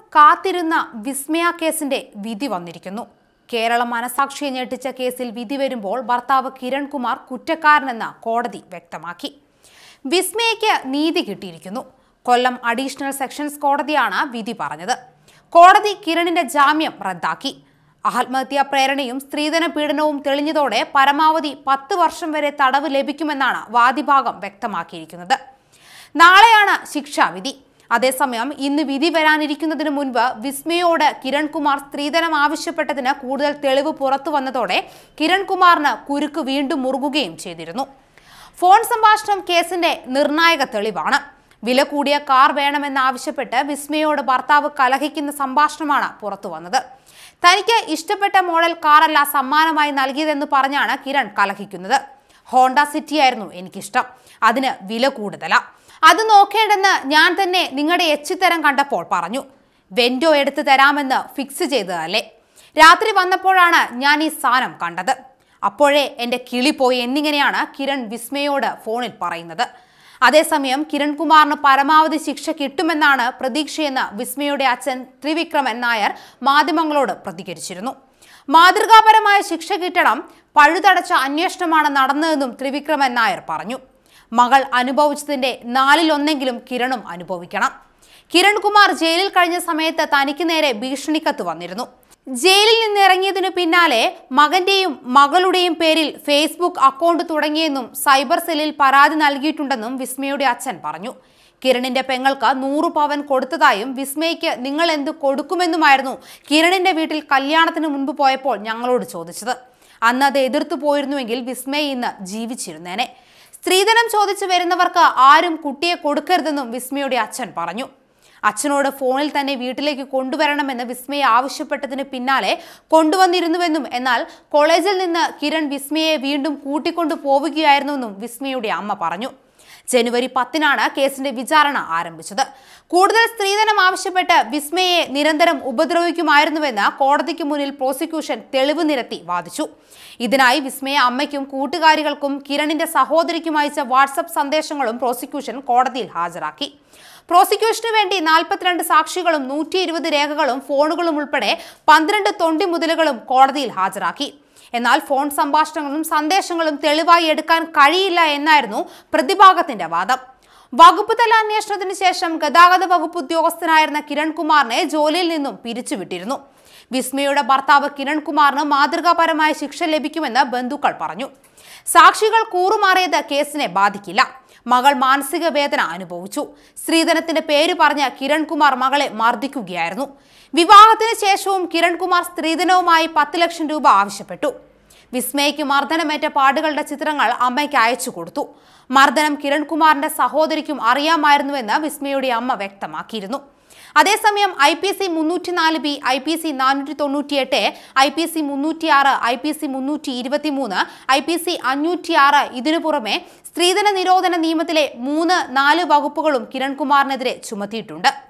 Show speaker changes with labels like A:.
A: കാത്തിരുന്ന വിസ്മയ കേസിന്റെ വിധി വന്നിരിക്കുന്നു കേരള മനസാക്ഷിയെ ഞെട്ടിച്ച കേസിൽ വിധി വരുമ്പോൾ ഭർത്താവ് കിരൺകുമാർ കുറ്റക്കാരനെന്ന് കോടതി വ്യക്തമാക്കി വിസ്മയയ്ക്ക് നീതി കിട്ടിയിരിക്കുന്നു കൊല്ലം അഡീഷണൽ സെഷൻസ് കോടതിയാണ് വിധി പറഞ്ഞത് കോടതി കിരണിന്റെ ജാമ്യം റദ്ദാക്കി ആത്മഹത്യാ പ്രേരണയും സ്ത്രീധന പീഡനവും തെളിഞ്ഞതോടെ പരമാവധി പത്ത് വർഷം വരെ തടവ് ലഭിക്കുമെന്നാണ് വാദിഭാഗം വ്യക്തമാക്കിയിരിക്കുന്നത് നാളെയാണ് ശിക്ഷാവിധി അതേസമയം ഇന്ന് വിധി വരാനിരിക്കുന്നതിന് മുൻപ് വിസ്മയോട് കിരൺകുമാർ സ്ത്രീധനം ആവശ്യപ്പെട്ടതിന് കൂടുതൽ തെളിവ് പുറത്തു വന്നതോടെ കിരൺകുമാറിന് കുരുക്ക് വീണ്ടും മുറുകുകയും ചെയ്തിരുന്നു ഫോൺ സംഭാഷണം കേസിന്റെ നിർണായക തെളിവാണ് വില കൂടിയ കാർ വേണമെന്നാവശ്യപ്പെട്ട് വിസ്മയോട് ഭർത്താവ് കലഹിക്കുന്ന സംഭാഷണമാണ് പുറത്തു വന്നത് തനിക്ക് ഇഷ്ടപ്പെട്ട മോഡൽ കാറല്ല സമ്മാനമായി നൽകിയതെന്ന് പറഞ്ഞാണ് കിരൺ കലഹിക്കുന്നത് ഹോണ്ട സിറ്റി ആയിരുന്നു എനിക്കിഷ്ടം അതിന് വില കൂടുതലാ അത് നോക്കേണ്ടെന്ന് ഞാൻ തന്നെ നിങ്ങളുടെ എച്ചിത്തരം കണ്ടപ്പോൾ പറഞ്ഞു വെൻഡോ എടുത്തു തരാമെന്ന് ഫിക്സ് ചെയ്തതല്ലേ രാത്രി വന്നപ്പോഴാണ് ഞാൻ ഈ സാധനം കണ്ടത് അപ്പോഴേ എൻ്റെ കിളി പോയി എന്നിങ്ങനെയാണ് കിരൺ വിസ്മയോട് ഫോണിൽ പറയുന്നത് അതേസമയം കിരൺകുമാറിന് പരമാവധി ശിക്ഷ കിട്ടുമെന്നാണ് പ്രതീക്ഷയെന്ന് വിസ്മയുടെ അച്ഛൻ ത്രിവിക്രമൻ നായർ മാധ്യമങ്ങളോട് പ്രതികരിച്ചിരുന്നു മാതൃകാപരമായ ശിക്ഷ കിട്ടണം പഴുതടച്ച അന്വേഷണമാണ് നടന്നതെന്നും ത്രിവിക്രമൻ നായർ പറഞ്ഞു മകൾ അനുഭവിച്ചതിന്റെ നാലിലൊന്നെങ്കിലും കിരണും അനുഭവിക്കണം കിരൺകുമാർ ജയിലിൽ കഴിഞ്ഞ സമയത്ത് തനിക്ക് നേരെ ഭീഷണിക്കത്ത് വന്നിരുന്നു ജയിലിൽ നിന്ന് ഇറങ്ങിയതിനു പിന്നാലെ മകന്റെയും മകളുടെയും പേരിൽ ഫേസ്ബുക്ക് അക്കൗണ്ട് തുടങ്ങിയെന്നും സൈബർ സെല്ലിൽ പരാതി നൽകിയിട്ടുണ്ടെന്നും വിസ്മയുടെ അച്ഛൻ പറഞ്ഞു കിരണിന്റെ പെങ്ങൾക്ക് നൂറ് പവൻ കൊടുത്തതായും വിസ്മയ്ക്ക് നിങ്ങൾ എന്ത് കൊടുക്കുമെന്നുമായിരുന്നു കിരണിന്റെ വീട്ടിൽ കല്യാണത്തിന് മുൻപ് പോയപ്പോൾ ഞങ്ങളോട് ചോദിച്ചത് അന്ന് അത് എതിർത്തു പോയിരുന്നുവെങ്കിൽ വിസ്മയ ഇന്ന് ജീവിച്ചിരുന്നേനെ സ്ത്രീധനം ചോദിച്ചു വരുന്നവർക്ക് ആരും കുട്ടിയെ കൊടുക്കരുതെന്നും വിസ്മയുടെ അച്ഛൻ പറഞ്ഞു അച്ഛനോട് ഫോണിൽ തന്നെ വീട്ടിലേക്ക് കൊണ്ടുവരണമെന്ന് വിസ്മയെ ആവശ്യപ്പെട്ടതിന് പിന്നാലെ കൊണ്ടുവന്നിരുന്നുവെന്നും എന്നാൽ കോളേജിൽ നിന്ന് കിരൺ വിസ്മയെ വീണ്ടും കൂട്ടിക്കൊണ്ടു പോവുകയായിരുന്നുവെന്നും വിസ്മയുടെ അമ്മ പറഞ്ഞു ജനുവരി പത്തിനാണ് കേസിന്റെ വിചാരണ ആരംഭിച്ചത് കൂടുതൽ സ്ത്രീധനം ആവശ്യപ്പെട്ട് വിസ്മയെ നിരന്തരം ഉപദ്രവിക്കുമായിരുന്നുവെന്ന് കോടതിക്ക് മുന്നിൽ പ്രോസിക്യൂഷൻ തെളിവ് നിരത്തി വാദിച്ചു ഇതിനായി വിസ്മയ അമ്മയ്ക്കും കൂട്ടുകാരികൾക്കും കിരണിന്റെ സഹോദരിക്കും അയച്ച വാട്സപ്പ് സന്ദേശങ്ങളും പ്രോസിക്യൂഷൻ കോടതിയിൽ ഹാജരാക്കി പ്രോസിക്യൂഷനു വേണ്ടി നാൽപ്പത്തിരണ്ട് സാക്ഷികളും നൂറ്റി ഇരുപത് രേഖകളും ഫോണുകളും ഉൾപ്പെടെ പന്ത്രണ്ട് തൊണ്ടി മുതലുകളും കോടതിയിൽ ഹാജരാക്കി എന്നാൽ ഫോൺ സംഭാഷണങ്ങളും സന്ദേശങ്ങളും തെളിവായി എടുക്കാൻ കഴിയില്ല എന്നായിരുന്നു പ്രതിഭാഗത്തിന്റെ വാദം വകുപ്പ് തല അന്വേഷണത്തിന് ശേഷം ഗതാഗത വകുപ്പ് ഉദ്യോഗസ്ഥനായിരുന്ന കിരൺകുമാറിനെ ജോലിയിൽ നിന്നും പിരിച്ചുവിട്ടിരുന്നു വിസ്മയുടെ ഭർത്താവ് കിരൺകുമാറിന് മാതൃകാപരമായ ശിക്ഷ ലഭിക്കുമെന്ന് ബന്ധുക്കൾ പറഞ്ഞു സാക്ഷികൾ കൂറുമാറിയത് കേസിനെ ബാധിക്കില്ല മകൾ മാനസിക വേദന അനുഭവിച്ചു സ്ത്രീധനത്തിന്റെ പേര് പറഞ്ഞ കിരൺകുമാർ മകളെ മർദ്ദിക്കുകയായിരുന്നു വിവാഹത്തിന് ശേഷവും കിരൺകുമാർ സ്ത്രീധനവുമായി പത്ത് ലക്ഷം രൂപ ആവശ്യപ്പെട്ടു വിസ്മയ്ക്ക് മർദ്ദനമേറ്റ പാടുകളുടെ ചിത്രങ്ങൾ അമ്മയ്ക്ക് അയച്ചു കൊടുത്തു മർദ്ദനം കിരൺകുമാറിന്റെ സഹോദരിക്കും അറിയാമായിരുന്നുവെന്ന് വിസ്മയുടെ അമ്മ വ്യക്തമാക്കിയിരുന്നു അതേസമയം ഐ പി സി മുന്നൂറ്റിനാല് ബി ഐ പി സി നാനൂറ്റി തൊണ്ണൂറ്റിയെട്ട് ഐ പി സി മുന്നൂറ്റിയാറ് ഐ പി സി മുന്നൂറ്റി ഇരുപത്തിമൂന്ന് ഐ പി സി അഞ്ഞൂറ്റിയാറ് ഇതിനു പുറമെ സ്ത്രീധന നിരോധന നിയമത്തിലെ മൂന്ന് നാല് വകുപ്പുകളും കിരൺകുമാറിനെതിരെ ചുമത്തിയിട്ടുണ്ട്